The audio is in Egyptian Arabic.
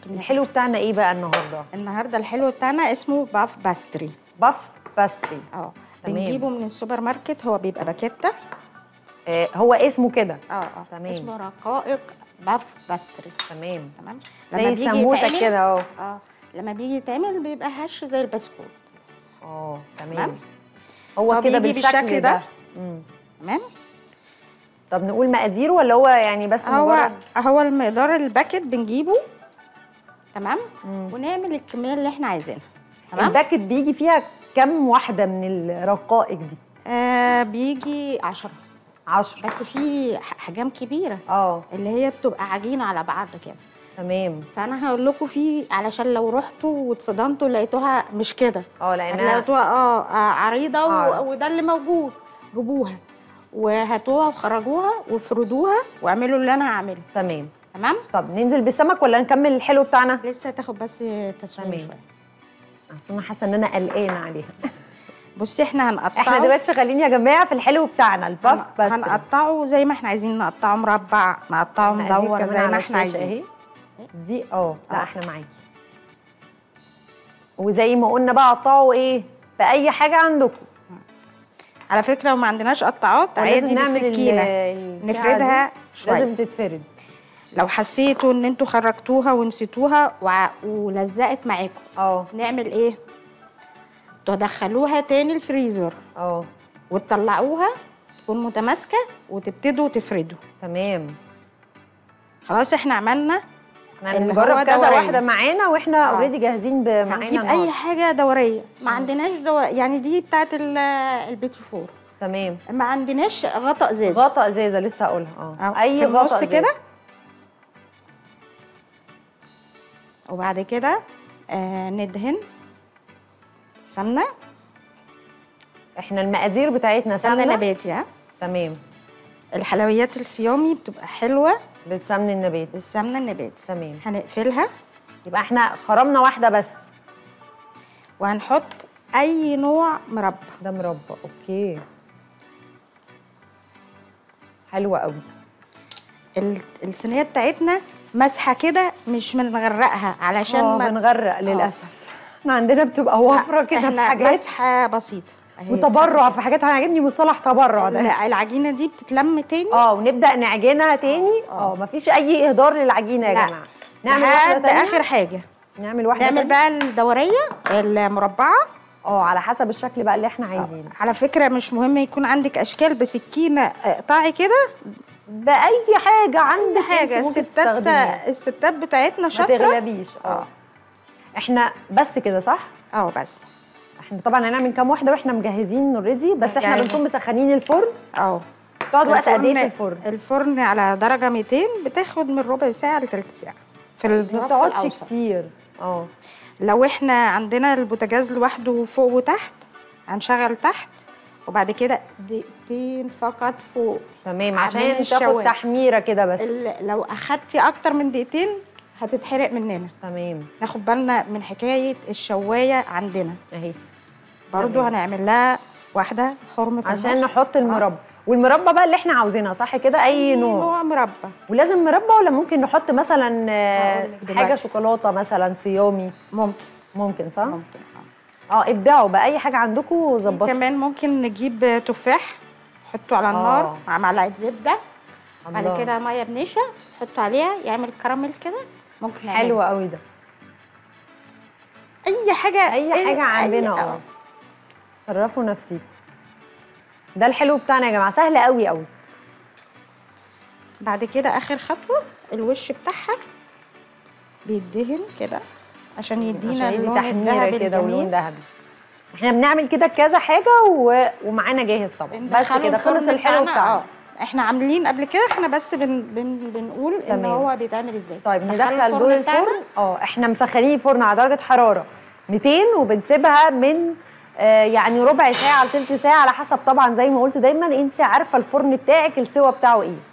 الحلو بتاعنا ايه بقى النهارده النهارده الحلو بتاعنا اسمه باف باستري باف باستري اه تمام. بنجيبه من السوبر ماركت هو بيبقى باكيته آه هو اسمه كده اه اه تمام. اسمه رقائق باف باستري تمام تمام زي السمبوسه يتعمل- كده اهو اه لما بيجي يتعمل بيبقى هش زي البسكوت اه تمام تمام. هو هو كده بيجي بالشكل بالشكل ده ده. مم. تمام طب نقول مقاديره ولا هو يعني بس هو مجرد هو المقدار الباكت بنجيبه تمام مم. ونعمل الكميه اللي احنا عايزينها تمام الباكت بيجي فيها كم واحده من الرقائق دي آه بيجي 10 10 بس في ح- احجام كبيره اه اللي هي بتبقى عجينه على بعض كده تمام فانا هقول لكم في علشان لو رحتوا واتصدمتوا لقيتوها مش كده اه لانها هتلاقوها اه آه، عريضه و... آه. وده اللي موجود جيبوها وهاتوها وخرجوها وافردوها واعملوا اللي انا هعمله تمام تمام طب ننزل بالسمك ولا نكمل الحلو بتاعنا لسه هتاخد بس تسويه تمام. شويه اصل انا حاسه ان انا قلقانه عليها بصي احنا هنقطعه احنا دلوقتي شغالين يا جماعه في الحلو بتاعنا الباف هن- بس هنقطعه زي ما احنا عايزين نقطعه مربع نقطعه مدور زي ما احنا عايزين دي اه لا آه. احنا معاكي وزي ما قلنا بقى قطعوا ايه باي حاجه عندكم على فكره لو ما عندناش قطعات ولازم عادي نعمل ال- بالسكينه البتاعة نفردها دي. شويه لازم تتفرد لو حسيتوا ان انتوا خرجتوها ونسيتوها وع- ولزقت معاكم اه نعمل ايه تدخلوها تاني الفريزر اه وتطلعوها تكون متماسكه وتبتدوا تفردوا تمام خلاص احنا عملنا احنا اللي هنجرب هو كذا دورية. واحده معانا واحنا آه. اوريدي جاهزين ب- معانا هنجيب اي النهاردة. حاجه دوريه ما عندناش دو... يعني دي بتاعت ال- البيتفور تمام ما عندناش غطا ازاز غطا ازازه لسه هقولها اه أهو اي في غطا النص ازازة. كده وبعد كده آه ندهن سمنه احنا المقادير بتاعتنا سمنه سمنه نباتي ها تمام الحلويات الصيامي بتبقى حلوه بالسمن النباتي بالسمنه النباتي تمام هنقفلها يبقى احنا خرمنا واحده بس وهنحط اي نوع مربى ده مربى اوكي حلوه قوي ال- الصينيه بتاعتنا مسحه كده مش بنغرقها علشان اه ما بنغرق للاسف احنا عندنا بتبقى وفره كده في احنا حاجات مسحه بسيطه أهي. وتبرع في حاجات انا عاجبني مصطلح تبرع ده لا، العجينه دي بتتلم تاني اه ونبدا نعجنها تاني اه مفيش اي اهدار للعجينه يا لا. جماعه نعمل واحده لحد تانية اخر حاجه نعمل واحده نعمل تانية؟ بقى الدوريه المربعه اه على حسب الشكل بقى اللي احنا عايزينه على فكره مش مهم يكون عندك اشكال بسكينه اقطعي كده باي حاجه عندك حاجه انت ممكن الستات تستخدميها الستات بتاعتنا ما شاطره تغلبيش اه احنا بس كده صح اه بس احنا طبعا هنعمل كام واحده واحنا مجهزين اوريدي بس احنا يعني- بنكون مسخنين الفرن اه تقعد وقت قد ايه في الفرن- الفرن الفرن على درجه 200 بتاخد من ربع ساعه لثلث ساعه في ما الرف بتقعدش الأوسط. كتير اه لو احنا عندنا البوتاجاز لوحده فوق وتحت هنشغل تحت وبعد كده دقيقتين فقط فوق تمام عاملين عشان تاخد الشوايه. تحميره كده بس ال- لو اخدتي اكتر من دقيقتين هتتحرق مننا تمام ناخد بالنا من حكايه الشوايه عندنا اهي برضو تمام. هنعمل لها واحده حرم في عشان النص. نحط المربى والمربى بقى اللي احنا عاوزينها صح كده اي نوع نوع مربى ولازم مربى ولا ممكن نحط مثلا آه، هقولك دلوقتي. حاجه شوكولاته مثلا صيامي ممكن ممكن صح ممكن آه. اه ابدعوا بقى اي حاجه عندكم ظبطوا كمان ممكن نجيب تفاح نحطه على النار آه. مع معلقه زبده بعد الله. كده ميه بنشا نحطه عليها يعمل كراميل كده ممكن نعمله. حلو قوي ده اي حاجه اي حاجه عندنا اه صرفوا نفسيكم ده الحلو بتاعنا يا جماعه سهل قوي قوي بعد كده اخر خطوه الوش بتاعها بيدهن كده عشان يدينا عشان يدي اللون تحميره الذهبي كده ولون الجميل ذهبي احنا بنعمل كده كذا حاجه و... ومعانا جاهز طبعا بس بندخله كده خلص الفرن الحلو بتاعنا. بتاعنا اه احنا عاملين قبل كده احنا بس بن بن بنقول ان تمام. هو بيتعمل ازاي طيب ندخله ندخل دول بتاعنا. الفرن اه احنا مسخنين الفرن على درجه حراره 200 وبنسيبها من آه يعني ربع ساعه لثلث ساعه على حسب طبعا زي ما قلت دايما انت عارفه الفرن بتاعك السوا بتاعه ايه